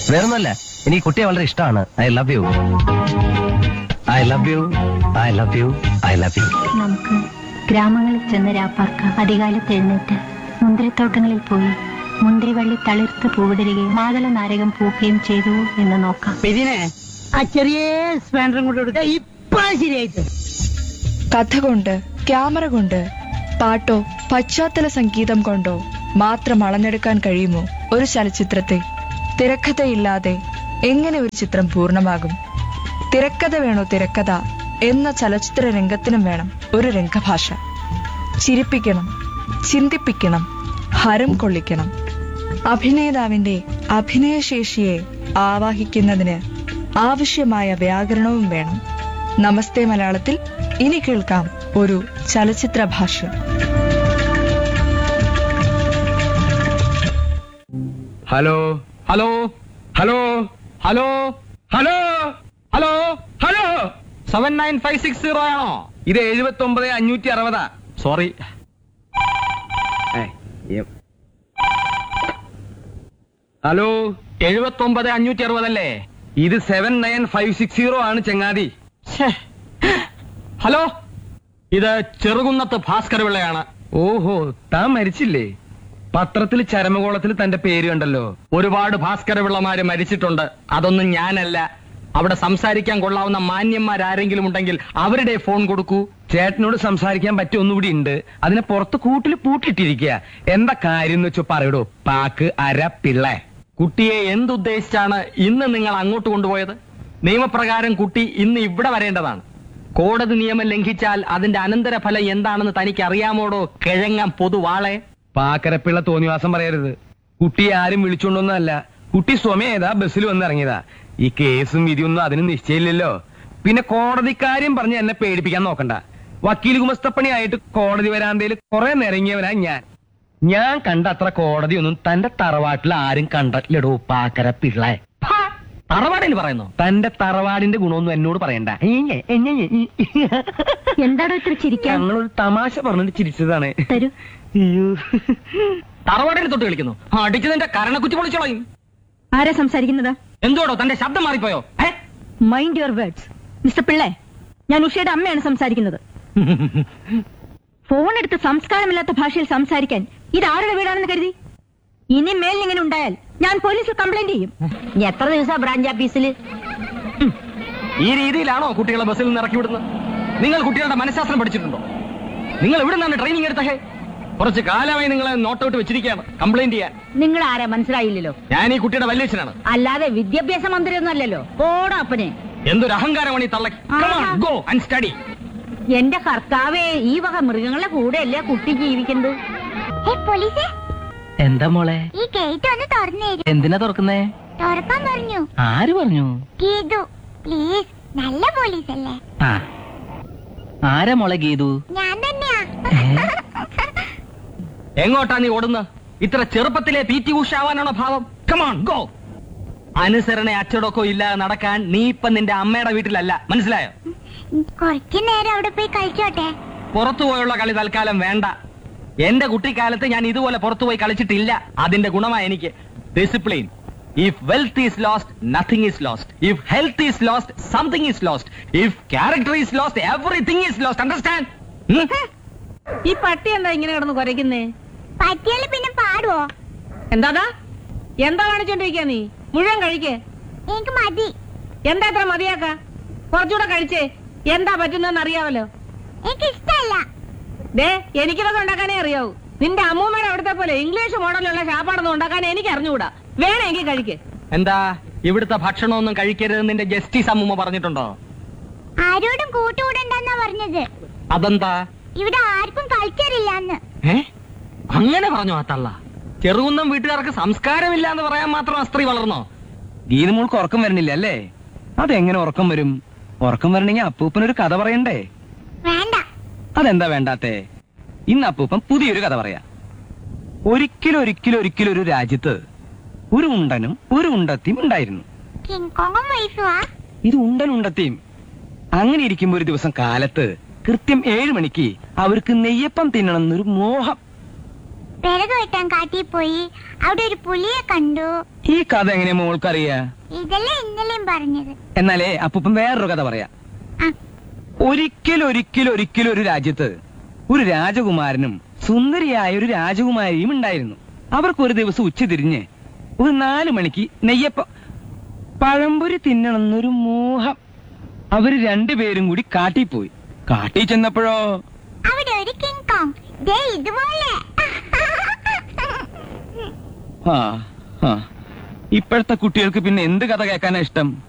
വേറൊന്നുമല്ല എനിക്ക് കുട്ടിയെ വളരെ ഇഷ്ടമാണ് I love you I love you I love you I love you നമുക്ക് ഗ്രാമങ്ങളിൽ ചെന്ന് രാപ്പാർക്കാം അധികാലത്ത് എഴുന്നേറ്റ് മുന്തിരിത്തോട്ടങ്ങളിൽ പോയി മുന്തിരിവള്ളി തളിർത്ത് പൂവിടരുകയും മാതള നാരകം പൂക്കുകയും ചെയ്തു എന്ന് നോക്കാം ഇതിനെ ആ ചെറിയ സ്പാൻഡറും കൊണ്ട് കൊടുത്ത ഇപ്പൊ ശരിയായിട്ട് കഥ കൊണ്ട് ക്യാമറ കൊണ്ട് പാട്ടോ പശ്ചാത്തല സംഗീതം കൊണ്ടോ മാത്രം അളന്നെടുക്കാൻ കഴിയുമോ ഒരു ചലച്ചിത്രത്തെ തിരക്കഥയില്ലാതെ എങ്ങനെ ഒരു ചിത്രം പൂർണ്ണമാകും തിരക്കഥ വേണോ തിരക്കഥ എന്ന ചലച്ചിത്ര രംഗത്തിനും വേണം ഒരു രംഗഭാഷ ചിരിപ്പിക്കണം ചിന്തിപ്പിക്കണം ഹരം കൊള്ളിക്കണം അഭിനേതാവിന്റെ അഭിനയശേഷിയെ ആവാഹിക്കുന്നതിന് ആവശ്യമായ വ്യാകരണവും വേണം നമസ്തേ മലയാളത്തിൽ ഇനി കേൾക്കാം ഒരു ചലച്ചിത്ര ഭാഷ്യം hello hello hello hello hello hello hello seven nine five six zero ആണോ ഇത് എഴുപത്തി ഒമ്പത് അഞ്ഞൂറ്റി അറുപതാ സോറി ഹലോ എഴുപത്തി ഒമ്പത് അഞ്ഞൂറ്റി അറുപതല്ലേ ഇത് seven nine five six zero ആണ് ചെങ്ങാതി ഹലോ ഇത് ചെറുകുന്നത്ത് ഭാസ്കർ പിള്ളയാണ് ഓഹോ താൻ മരിച്ചില്ലേ പത്രത്തിൽ ചരമകോളത്തിൽ തന്റെ പേര് കണ്ടല്ലോ ഒരുപാട് ഭാസ്കര പിള്ളമാര് മരിച്ചിട്ടുണ്ട് അതൊന്നും ഞാനല്ല അവിടെ സംസാരിക്കാൻ കൊള്ളാവുന്ന മാന്യന്മാരാരെങ്കിലും ഉണ്ടെങ്കിൽ അവരുടെ ഫോൺ കൊടുക്കൂ ചേട്ടനോട് സംസാരിക്കാൻ പറ്റിയ ഒന്നുകൂടി ഉണ്ട് അതിനെ പുറത്ത് കൂട്ടിൽ പൂട്ടിട്ടിരിക്കുക എന്താ കാര്യം എന്ന് വെച്ചോ പറയടോ പാക്ക് അര പിള്ള കുട്ടിയെ എന്തുദ്ദേശിച്ചാണ് ഇന്ന് നിങ്ങൾ അങ്ങോട്ട് കൊണ്ടുപോയത് നിയമപ്രകാരം കുട്ടി ഇന്ന് ഇവിടെ വരേണ്ടതാണ് കോടതി നിയമം ലംഘിച്ചാൽ അതിന്റെ അനന്തരഫലം എന്താണെന്ന് തനിക്ക് അറിയാമോടോ കിഴങ്ങാൻ പൊതുവാളെ പാക്കരപ്പിള്ള തോന്നിവാസം പറയരുത് കുട്ടിയെ ആരും വിളിച്ചുകൊണ്ടൊന്നല്ല കുട്ടി സ്വമേതാ ബസ്സിൽ വന്നിറങ്ങിയതാ ഈ കേസും വിധിയൊന്നും അതിന് നിശ്ചയില്ലല്ലോ പിന്നെ കോടതിക്കാര്യം പറഞ്ഞ് എന്നെ പേടിപ്പിക്കാൻ നോക്കണ്ട വക്കീൽ ഗുമസ്തപ്പണിയായിട്ട് കോടതി വരാന്തയിൽ കുറെ നിരങ്ങിയവനാ ഞാൻ ഞാൻ കണ്ട അത്ര കോടതിയൊന്നും തന്റെ തറവാട്ടിൽ ആരും കണ്ടിട്ടില്ലടോ പാക്കര പിള്ള തറവാടിന് പറയുന്നു തന്റെ തറവാടിന്റെ ഗുണമൊന്നും എന്നോട് പറയണ്ട എന്താടോ ഇത്ര ചിരിക്കാൻ ഞങ്ങളൊരു തമാശ പറഞ്ഞിട്ട് ചിരിച്ചതാണ് തരൂ അയ്യോ തറവാടിന് തൊട്ട് കളിക്കുന്നു അടിച്ചതിന്റെ കരണക്കുറ്റി പൊളിച്ചോളയും ആരാ സംസാരിക്കുന്നത് എന്തോടോ തന്റെ ശബ്ദം മാറിപ്പോയോ ഏ? മൈൻഡ് യുവർ വേർഡ്സ് മിസ്റ്റർ പിള്ളേ ഞാൻ ഉഷയുടെ അമ്മയാണ് സംസാരിക്കുന്നത് ഫോൺ എടുത്ത് സംസ്കാരമില്ലാത്ത ഭാഷയിൽ സംസാരിക്കാൻ ഇത് ആരുടെ വീടാണെന്ന് കരുതി ഇനി മേലിൽ ഇങ്ങനെ ഉണ്ടായാൽ ഞാൻ പോലീസിൽ കംപ്ലൈന്റ് ചെയ്യും എത്ര ദിവസം ബ്രാഞ്ച് ഓഫീസിൽ ഈ രീതിയിലാണോ കുട്ടികളെ ബസ്സിൽ നിന്ന് ഇറക്കി വിടുന്നത് നിങ്ങൾ കുട്ടികളുടെ മനഃശാസ്ത്രം പഠിച്ചിട്ടുണ്ടോ നിങ്ങൾ ഇവിടെ നിന്നാണ് ട്രെയിനിങ് എടുത്തേ കുറച്ച് കാലമായി നിങ്ങളെ നോട്ടൗട്ട് വെച്ചിരിക്കുകയാണ് കംപ്ലൈന്റ് ചെയ്യാൻ നിങ്ങൾ ആരാ മനസ്സിലായില്ലല്ലോ ഞാൻ ഈ കുട്ടിയുടെ വല്യച്ഛനാണ് അല്ലാതെ വിദ്യാഭ്യാസ മന്ത്രി ഒന്നും അല്ലല്ലോ ഓടാപ്പനെ എന്തൊരു അഹങ്കാരമാണ് ഈ തള്ളക്ക് ആഹാ. ഗോ ആൻഡ് സ്റ്റഡി എന്റെ കർത്താവേ ഈ വക മൃഗങ്ങളുടെ കൂടെയല്ലേ കുട്ടി ജീവിക്കുന്നത് പോലീസേ എന്താ മോളെ ഈ ഗേറ്റ് ഒന്ന് തുറന്നു തരൂ എന്തിനാ തുറക്കുന്നേ തുറക്കാൻ പറഞ്ഞു ആര് പറഞ്ഞു ഗീതു പ്ലീസ് നല്ല പോലീസ് അല്ലേ ആ ആരാ മോളെ ഗീതു ഞാൻ തന്നെയാ എങ്ങോട്ടാ നീ ഓടുന്നത് ഇത്ര ചെറുപ്പത്തിലെ പി ടി ഉഷ ആവാനാണോ ഭാവം കമോൺ ഗോ അനുസരണ അച്ചടക്കോ ഇല്ലാതെ നടക്കാൻ നീ ഇപ്പൊ നിന്റെ അമ്മയുടെ വീട്ടിലല്ല മനസ്സിലായോ കുറച്ചു നേരം അവിടെ പോയി കളിച്ചോട്ടെ പുറത്തു പോയുള്ള കളി തൽക്കാലം വേണ്ട എന്റെ കുട്ടിക്കാലത്ത് ഞാൻ ഇതുപോലെ പുറത്തു പോയി കളിച്ചിട്ടില്ല അതിന്റെ ഗുണമായി എനിക്ക് discipline if wealth is lost nothing is lost if health is lost something is lost if character is lost everything is lost understand ഈ പട്ടി എന്താ ഇങ്ങനെ കിടന്ന് കുരയ്ക്കുന്നേ പറ്റിയാല് പിന്നെ പാടുവോ എന്താടാ എന്താ കാണിച്ചോണ്ടിരിക്കാ നീ മുഴുവൻ കഴിക്കേ എനിക്ക് മതി എന്താ ഇത്ര മതിയാക്ക കുറച്ചുകൂടെ കഴിച്ചേ എന്താ പറ്റുന്നതെന്ന് അറിയാമല്ലോ എനിക്ക് ഇഷ്ടല്ല ദേ എനിക്കിതൊക്കെ ഉണ്ടാക്കാനേ അറിയാവൂ നിന്റെ അമ്മൂമ്മയുടെ അവിടുത്തെ പോലെ ഇംഗ്ലീഷ് മോഡലുള്ള ഷാപ്പാടൊന്നും ഉണ്ടാക്കാൻ എനിക്ക് അറിഞ്ഞുകൂടാ വേണമെങ്കിൽ കഴിക്കേ എന്താ ഇവിടുത്തെ ഭക്ഷണമൊന്നും കഴിക്കരുത് നിന്റെ ജസ്റ്റിസ് അമ്മൂമ്മ പറഞ്ഞിട്ടുണ്ടോ ആരോടും കൂട്ടുകൂടണ്ടെന്നാ പറഞ്ഞത് അതെന്താ ഇവിടെ ആർക്കും കൾച്ചർ ഇല്ലാന്ന് ഏ അങ്ങനെ പറഞ്ഞു ആ തള്ള ചെറുകുന്നം വീട്ടുകാർക്ക് സംസ്കാരമില്ല എന്ന് പറയാൻ മാത്രം ആ സ്ത്രീ വളർന്നോ ഗീതമോൾക്ക് ഉറക്കം വരുന്നില്ല അല്ലേ അതെങ്ങനെ ഉറക്കം വരും ഉറക്കം വരണമെങ്കിൽ അപ്പൂപ്പനൊരു കഥ പറയണ്ടേ വേണ്ട അതെന്താ വേണ്ടാത്തേ ഇന്ന് അപ്പൂപ്പൻ പുതിയൊരു കഥ പറയാ ഒരിക്കലും ഒരിക്കലും ഒരിക്കലും ഒരു രാജ്യത്ത് ഒരു ഉണ്ടനും ഒരു ഉണ്ടത്തിയും ഉണ്ടായിരുന്നു കിങ് കോങ്ങും വൈഫുവാ ഇത് ഉണ്ടൻ ഉണ്ടത്തിയും അങ്ങനെ ഇരിക്കുമ്പോ ഒരു ദിവസം കാലത്ത് കൃത്യം ഏഴു മണിക്ക് അവർക്ക് നെയ്യപ്പം തിന്നണം എന്നൊരു മോഹം വിറക് വെട്ടാൻ കാട്ടിൽ പോയി അവിടെ ഒരു പുലിയെ കണ്ടു ഈ കഥ എങ്ങനെയാ മോൾക്കറിയാ ഇതല്ലേ ഇന്നലെയും പറഞ്ഞത് എന്നാലേ അപ്പൂപ്പൻ വേറൊരു കഥ പറയാം ആ ഒരിക്കൽ ഒരിക്കൽ ഒരിക്കലും ഒരു രാജ്യത്ത് ഒരു രാജകുമാരനും സുന്ദരിയായ ഒരു രാജകുമാരിയും ഉണ്ടായിരുന്നു അവർക്ക് ഒരു ദിവസം ഉച്ച തിരിഞ്ഞ് ഒരു നാലു മണിക്ക് നെയ്യപ്പ പഴംപൊരി തിന്നണമെന്നൊരു മോഹം അവര് രണ്ടുപേരും കൂടി കാട്ടിൽ പോയി കാട്ടിൽ ചെന്നപ്പോഴോ അവിടെ ഒരു കിങ് കോങ് ദേ ഇതുപോലെ ആ ആ ഇപ്പോഴത്തെ കുട്ടികൾക്ക് പിന്നെ എന്ത് കഥ കേൾക്കാനാ ഇഷ്ടം